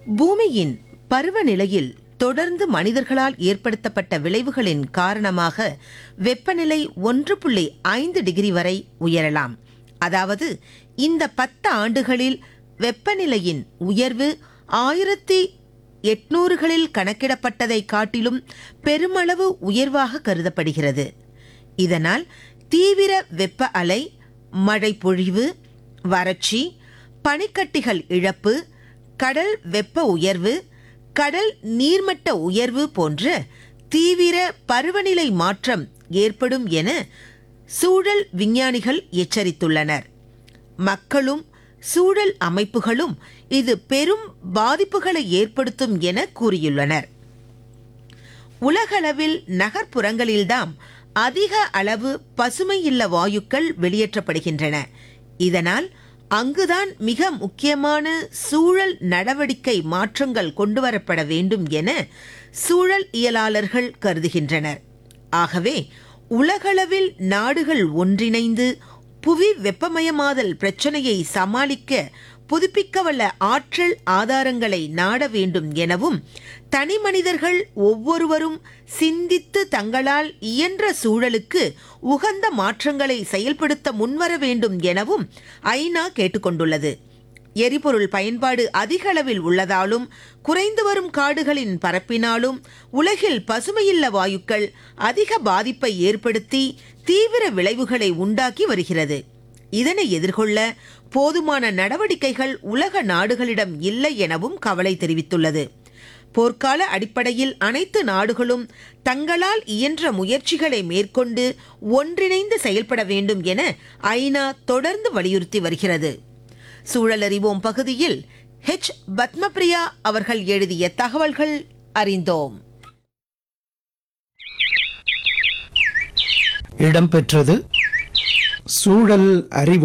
பூமியின் பருவநிலையில் தொடர்ந்து மனிதர்களால் ஏற்படுத்தப்பட்ட விளைவுகளின் காரணமாக வெப்பநிலை ஒன்று புள்ளி ஐந்து டிகிரி வரை உயரலாம் அதாவது இந்த பத்து ஆண்டுகளில் வெப்பநிலையின் உயர்வு ஆயிரத்தி எட்நூறுகளில் கணக்கிடப்பட்டதை காட்டிலும் பெருமளவு உயர்வாக கருதப்படுகிறது இதனால் தீவிர வெப்ப அலை மழை பொழிவு வறட்சி பனிக்கட்டிகள் இழப்பு கடல் வெப்ப உயர்வு கடல் நீர்மட்ட உயர்வு போன்ற தீவிர பருவநிலை மாற்றம் ஏற்படும் என சூழல் விஞ்ஞானிகள் எச்சரித்துள்ளனர் மக்களும் சூழல் அமைப்புகளும் இது பெரும் பாதிப்புகளை ஏற்படுத்தும் என கூறியுள்ளனர் உலகளவில் நகர்ப்புறங்களில்தாம் அதிக அளவு பசுமையில்ல வாயுக்கள் வெளியேற்றப்படுகின்றன இதனால் அங்குதான் மிக முக்கியமான சூழல் நடவடிக்கை மாற்றங்கள் கொண்டுவரப்பட வேண்டும் என சூழல் இயலாளர்கள் கருதுகின்றனர் ஆகவே உலகளவில் நாடுகள் ஒன்றிணைந்து புவி வெப்பமயமாதல் பிரச்சனையை சமாளிக்க புதுப்பிக்கவல்ல ஆற்றல் ஆதாரங்களை நாட வேண்டும் எனவும் தனி மனிதர்கள் ஒவ்வொருவரும் சிந்தித்து தங்களால் இயன்ற சூழலுக்கு உகந்த மாற்றங்களை செயல்படுத்த முன்வர வேண்டும் எனவும் ஐநா கேட்டுக்கொண்டுள்ளது எரிபொருள் பயன்பாடு அதிக அளவில் உள்ளதாலும் குறைந்து வரும் காடுகளின் பரப்பினாலும் உலகில் பசுமையில்ல வாயுக்கள் அதிக பாதிப்பை ஏற்படுத்தி தீவிர விளைவுகளை உண்டாக்கி வருகிறது இதனை எதிர்கொள்ள போதுமான நடவடிக்கைகள் உலக நாடுகளிடம் இல்லை எனவும் கவலை தெரிவித்துள்ளது போர்க்கால அடிப்படையில் அனைத்து நாடுகளும் தங்களால் இயன்ற முயற்சிகளை மேற்கொண்டு ஒன்றிணைந்து செயல்பட வேண்டும் என ஐநா தொடர்ந்து வலியுறுத்தி வருகிறது சூழலறிவோம் பகுதியில் ஹெச் பத்மபிரியா அவர்கள் எழுதிய தகவல்கள் அறிந்தோம் இடம்பெற்றது சூழல் அறிவு